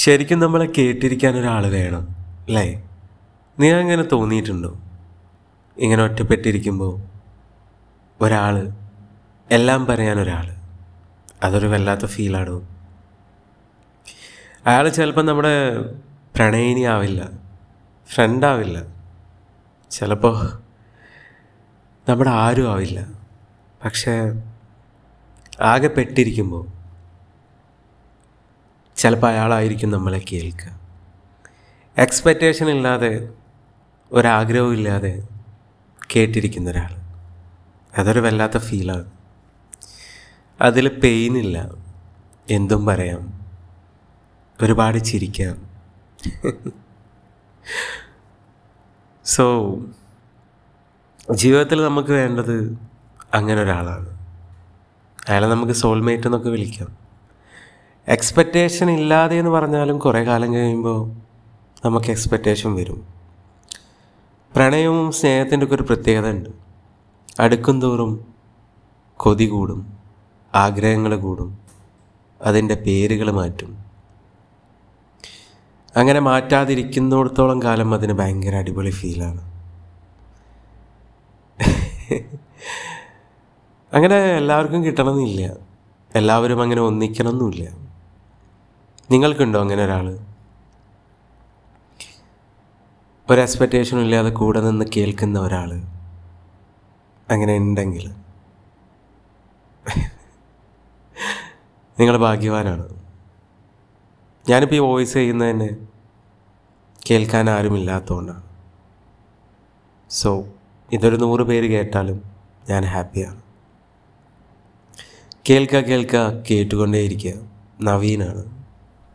ശരിക്കും നമ്മളെ കേട്ടിരിക്കാൻ ഒരാൾ വേണം അല്ലേ നീ അങ്ങനെ തോന്നിയിട്ടുണ്ടോ ഇങ്ങനെ ഒറ്റപ്പെട്ടിരിക്കുമ്പോൾ ഒരാൾ എല്ലാം പറയാൻ ഒരാൾ അതൊരു വല്ലാത്ത ഫീലാണോ അയാൾ ചിലപ്പോൾ നമ്മുടെ പ്രണയിനി ആവില്ല ഫ്രണ്ടാവില്ല ചിലപ്പോൾ നമ്മുടെ ആരും ആവില്ല പക്ഷേ ആകെ പെട്ടിരിക്കുമ്പോൾ ചിലപ്പോൾ അയാളായിരിക്കും നമ്മളെ കേൾക്കുക എക്സ്പെക്റ്റേഷൻ ഇല്ലാതെ ഒരാഗ്രഹവും ഇല്ലാതെ കേട്ടിരിക്കുന്ന ഒരാൾ അതൊരു വല്ലാത്ത ഫീലാണ് അതിൽ പെയിനില്ല എന്തും പറയാം ഒരുപാട് ചിരിക്കാം സോ ജീവിതത്തിൽ നമുക്ക് വേണ്ടത് അങ്ങനെ ഒരാളാണ് അയാളെ നമുക്ക് സോൾമേറ്റ് എന്നൊക്കെ വിളിക്കാം എക്സ്പെക്റ്റേഷൻ ഇല്ലാതെ എന്ന് പറഞ്ഞാലും കുറേ കാലം കഴിയുമ്പോൾ നമുക്ക് എക്സ്പെക്റ്റേഷൻ വരും പ്രണയവും സ്നേഹത്തിൻ്റെ ഒക്കെ ഒരു പ്രത്യേകത ഉണ്ട് അടുക്കും തോറും കൊതി കൂടും ആഗ്രഹങ്ങൾ കൂടും അതിൻ്റെ പേരുകൾ മാറ്റും അങ്ങനെ മാറ്റാതിരിക്കുന്നിടത്തോളം കാലം അതിന് ഭയങ്കര അടിപൊളി ഫീലാണ് അങ്ങനെ എല്ലാവർക്കും കിട്ടണമെന്നില്ല എല്ലാവരും അങ്ങനെ ഒന്നിക്കണമെന്നില്ല നിങ്ങൾക്കുണ്ടോ അങ്ങനെ ഒരാൾ ഒരു എക്സ്പെക്റ്റേഷനും ഇല്ലാതെ കൂടെ നിന്ന് കേൾക്കുന്ന ഒരാൾ അങ്ങനെ ഉണ്ടെങ്കിൽ നിങ്ങൾ ഭാഗ്യവാനാണ് ഞാനിപ്പോൾ ഈ വോയിസ് ചെയ്യുന്നത് തന്നെ കേൾക്കാൻ ആരുമില്ലാത്തതുകൊണ്ടാണ് സോ ഇതൊരു നൂറ് പേര് കേട്ടാലും ഞാൻ ഹാപ്പിയാണ് കേൾക്കുക കേൾക്കുക കേട്ടുകൊണ്ടേയിരിക്കുക നവീനാണ്